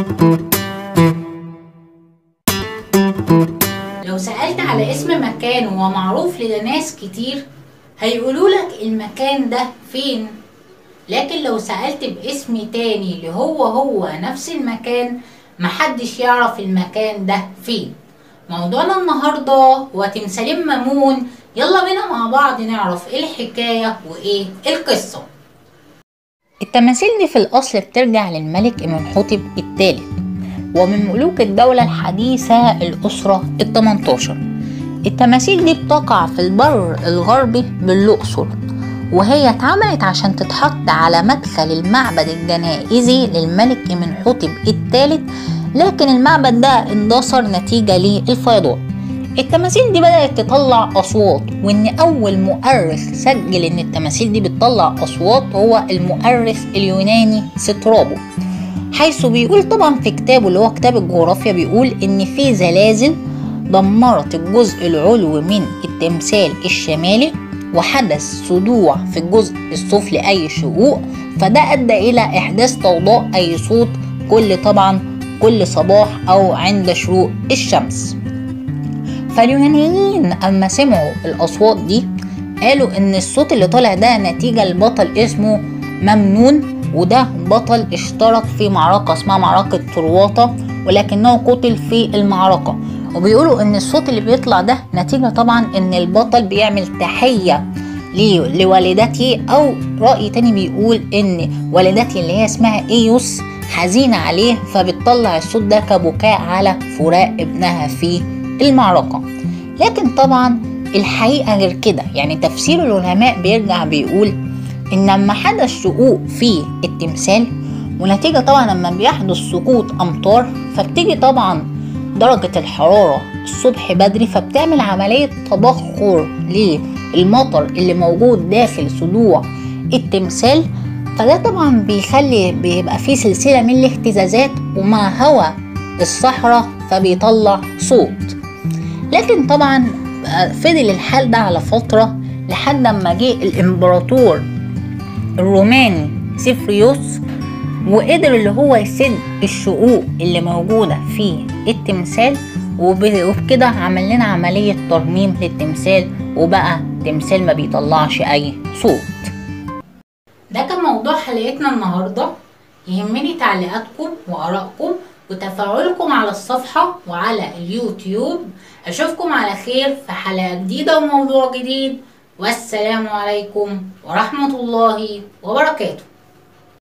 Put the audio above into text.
لو سألت على اسم مكان وهو معروف لناس كتير هيقولولك المكان ده فين لكن لو سألت باسم تاني اللي هو هو نفس المكان محدش يعرف المكان ده فين موضوعنا النهاردة هو تمثالين مامون يلا بينا مع بعض نعرف ايه الحكاية وايه القصة التماثيل دي في الأصل بترجع للملك إمنحوتب الثالث ومن ملوك الدولة الحديثة الأسرة التمنتاشر التماثيل دي بتقع في البر الغربي بالأقصر وهي اتعملت عشان تتحط على مدخل المعبد الجنائزي للملك إمنحوتب الثالث لكن المعبد ده اندثر نتيجة للفيضان التماثيل دي بدأت تطلع أصوات وإن أول مؤرخ سجل إن التماثيل دي بتطلع أصوات هو المؤرخ اليوناني سترابو حيث بيقول طبعا في كتابه اللي هو كتاب الجغرافيا بيقول إن في زلازل دمرت الجزء العلوي من التمثال الشمالي وحدث صدوع في الجزء السفلي أي شقوق فده أدى إلى إحداث ضوضاء أي صوت كل طبعا كل صباح أو عند شروق الشمس فاليونانيين أما سمعوا الأصوات دي قالوا إن الصوت اللي طالع ده نتيجة لبطل اسمه ممنون وده بطل اشترك في معركة اسمها معركة طرواطة ولكنه قتل في المعركة وبيقولوا ان الصوت اللي بيطلع ده نتيجة طبعا ان البطل بيعمل تحية لوالدتي او رأي تاني بيقول ان والدتي اللي هي اسمها ايوس حزينة عليه فبتطلع الصوت ده كبكاء على فراق ابنها في المعركة لكن طبعا الحقيقة غير كده يعني تفسير العلماء بيرجع بيقول ان لما حدث شقوق في التمثال ونتيجة طبعا لما بيحدث سقوط امطار فبتيجي طبعا درجة الحرارة الصبح بدري فبتعمل عملية تبخر للمطر اللي موجود داخل صدوع التمثال فده طبعا بيخلي بيبقى فيه سلسلة من الاهتزازات ومع هواء الصحراء فبيطلع صوت لكن طبعا فضل الحال ده على فترة لحد ما جه الامبراطور الروماني سيفريوس وقدر اللي هو يسد الشقوق اللي موجودة في التمثال وبكده عمل لنا عملية ترميم للتمثال وبقى تمثال ما بيطلعش أي صوت ده كان موضوع حلقتنا النهاردة يهمني تعليقاتكم وآرائكم وتفاعلكم على الصفحة وعلى اليوتيوب أشوفكم على خير في حلقة جديدة وموضوع جديد والسلام عليكم ورحمة الله وبركاته